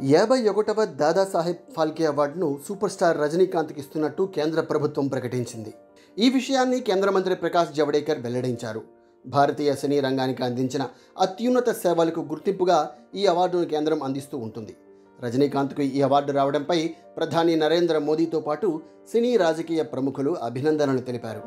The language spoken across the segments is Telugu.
యాభై ఒకటవ దాదాసాహెబ్ ఫాల్కే అవార్డును సూపర్ స్టార్ రజనీకాంత్కి ఇస్తున్నట్టు కేంద్ర ప్రభుత్వం ప్రకటించింది ఈ విషయాన్ని కేంద్ర మంత్రి ప్రకాష్ జవడేకర్ వెల్లడించారు భారతీయ సినీ రంగానికి అందించిన అత్యున్నత సేవలకు గుర్తింపుగా ఈ అవార్డును కేంద్రం అందిస్తూ ఉంటుంది రజనీకాంత్కు ఈ అవార్డు రావడంపై ప్రధాని నరేంద్ర మోదీతో పాటు సినీ రాజకీయ ప్రముఖులు అభినందనలు తెలిపారు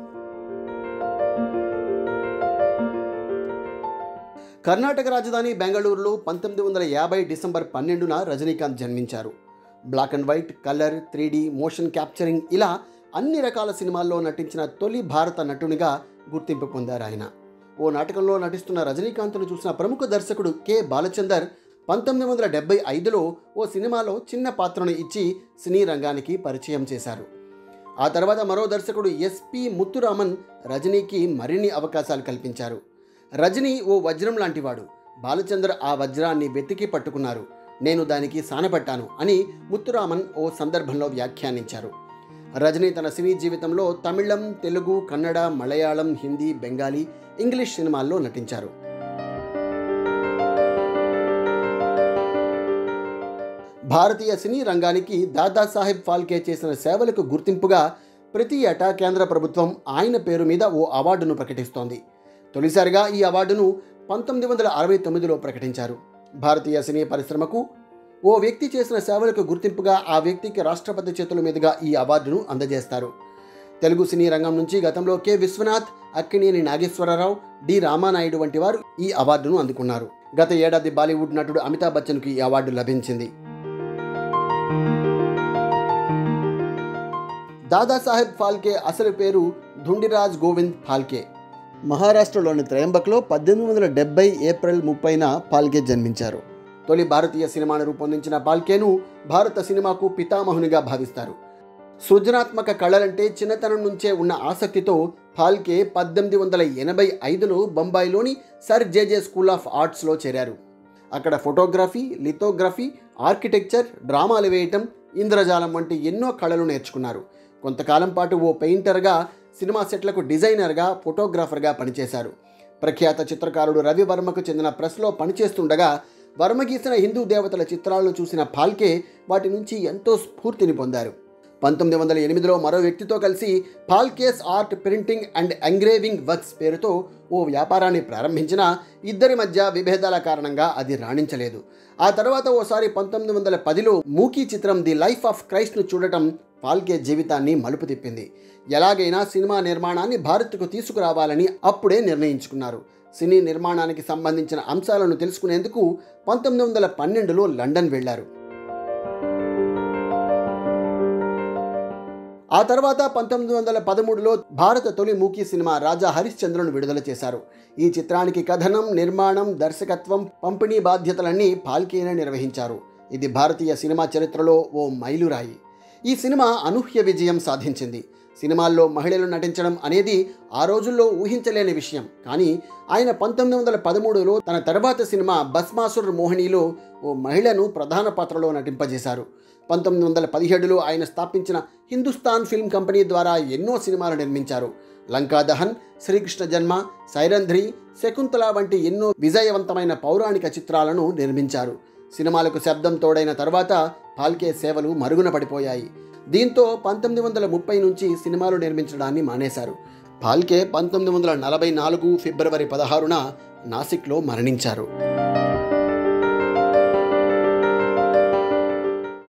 కర్ణాటక రాజధాని బెంగళూరులో పంతొమ్మిది వందల యాభై డిసెంబర్ పన్నెండున రజనీకాంత్ జన్మించారు black and white colour three motion capturing ఇలా అన్ని రకాల సినిమాల్లో నటించిన తొలి భారత నటునిగా గుర్తింపు పొందారు ఆయన ఓ నాటకంలో నటిస్తున్న రజనీకాంత్ను చూసిన ప్రముఖ దర్శకుడు కె బాలచందర్ పంతొమ్మిది వందల డెబ్బై ఐదులో ఓ సినిమాలో చిన్న పాత్రను ఇచ్చి సినీ రంగానికి పరిచయం చేశారు ఆ తర్వాత మరో దర్శకుడు ఎస్పి ముత్తురామన్ రజనీకి మరిన్ని అవకాశాలు కల్పించారు రజనీ ఓ వజ్రం లాంటివాడు బాలచంద్ర ఆ వజ్రాన్ని వెతికి పట్టుకున్నారు నేను దానికి సానపట్టాను అని ముత్తురామన్ ఓ సందర్భంలో వ్యాఖ్యానించారు రజనీ తన సినీ జీవితంలో తమిళం తెలుగు కన్నడ మలయాళం హిందీ బెంగాలీ ఇంగ్లీష్ సినిమాల్లో నటించారు భారతీయ సినీ రంగానికి దాదాసాహెబ్ ఫాల్కే చేసిన సేవలకు గుర్తింపుగా ప్రతి ఏటా కేంద్ర ప్రభుత్వం ఆయన పేరు మీద ఓ అవార్డును ప్రకటిస్తోంది తొలిసారిగా ఈ అవార్డును పంతొమ్మిది వందల అరవై తొమ్మిదిలో ప్రకటించారు భారతీయ సినీ పరిశ్రమకు ఓ వ్యక్తి చేసిన సేవలకు గుర్తింపుగా ఆ వ్యక్తికి రాష్ట్రపతి చేతుల మీదుగా ఈ అవార్డును అందజేస్తారు తెలుగు సినీ రంగం నుంచి గతంలో కె విశ్వనాథ్ అక్కినేని నాగేశ్వరరావు డి రామానాయుడు వంటి వారు ఈ అవార్డును అందుకున్నారు గత ఏడాది బాలీవుడ్ నటుడు అమితాబ్ బచ్చన్కు ఈ అవార్డు లభించింది దాదాసాహెబ్ ఫాల్కే అసలు పేరు ధుండిరాజ్ గోవింద్ ఫాల్కే మహారాష్ట్రలోని త్రయంబక్లో పద్దెనిమిది వందల డెబ్బై ఏప్రిల్ ముప్పైన పాల్కే జన్మించారు తొలి భారతీయ సినిమాను రూపొందించిన పాల్కేను భారత సినిమాకు పితామహునిగా భావిస్తారు సృజనాత్మక కళలంటే చిన్నతనం నుంచే ఉన్న ఆసక్తితో ఫాల్కే పద్దెనిమిది వందల ఎనభై ఐదులో బొంబాయిలోని సర్ జేజే స్కూల్ ఆఫ్ ఆర్ట్స్లో చేరారు అక్కడ ఫోటోగ్రఫీ లిథోగ్రఫీ ఆర్కిటెక్చర్ డ్రామాలు వేయటం ఇంద్రజాలం వంటి ఎన్నో కళలు నేర్చుకున్నారు కొంతకాలం పాటు ఓ పెయింటర్గా సినిమా సెట్లకు డిజైనర్గా ఫోటోగ్రాఫర్గా పనిచేశారు ప్రఖ్యాత చిత్రకారుడు రవి వర్మకు చెందిన ప్రెస్లో పనిచేస్తుండగా వర్మ గీసిన హిందూ దేవతల చిత్రాలను చూసిన ఫాల్కే వాటి నుంచి ఎంతో స్ఫూర్తిని పొందారు పంతొమ్మిది వందల ఎనిమిదిలో మరో వ్యక్తితో కలిసి Phalke's art printing and engraving works పేరుతో ఓ వ్యాపారాన్ని ప్రారంభించిన ఇద్దరి మధ్య విభేదాల కారణంగా అది రాణించలేదు ఆ తర్వాత ఓసారి పంతొమ్మిది వందల పదిలో మూకీ చిత్రం ది లైఫ్ ఆఫ్ క్రైస్ట్ను చూడటం ఫాల్కే జీవితాన్ని మలుపు తిప్పింది ఎలాగైనా సినిమా నిర్మాణాన్ని భారత్కు తీసుకురావాలని అప్పుడే నిర్ణయించుకున్నారు సినీ నిర్మాణానికి సంబంధించిన అంశాలను తెలుసుకునేందుకు పంతొమ్మిది వందల పన్నెండులో లండన్ వెళ్లారు ఆ తర్వాత పంతొమ్మిది వందల పదమూడులో భారత తొలి మూకీ సినిమా రాజా హరిశ్చంద్రను విడుదల చేశారు ఈ చిత్రానికి కథనం నిర్మాణం దర్శకత్వం పంపిణీ బాధ్యతలన్నీ పాల్కేనే నిర్వహించారు ఇది భారతీయ సినిమా చరిత్రలో ఓ మైలురాయి ఈ సినిమా అనూహ్య విజయం సాధించింది సినిమాల్లో మహిళలు నటించడం అనేది ఆ రోజుల్లో ఊహించలేని విషయం కానీ ఆయన పంతొమ్మిది వందల పదమూడులో తన తర్వాత సినిమా భస్మాసుర్ మోహినిలో ఓ మహిళను ప్రధాన పాత్రలో నటింపజేశారు పంతొమ్మిది వందల పదిహేడులో ఆయన స్థాపించిన హిందుస్థాన్ ఫిల్మ్ కంపెనీ ద్వారా ఎన్నో సినిమాలు నిర్మించారు లంకా దహన్ శ్రీకృష్ణ జన్మ సైరంధ్రి శకుంతల వంటి ఎన్నో విజయవంతమైన పౌరాణిక చిత్రాలను నిర్మించారు సినిమాలకు శబ్దం తోడైన తర్వాత పాల్కే సేవలు మరుగున పడిపోయాయి దీంతో పంతొమ్మిది వందల ముప్పై నుంచి సినిమాలు నిర్మించడాన్ని మానేశారు పాల్కే పంతొమ్మిది వందల నలభై నాలుగు ఫిబ్రవరి పదహారున నాసిక్లో మరణించారు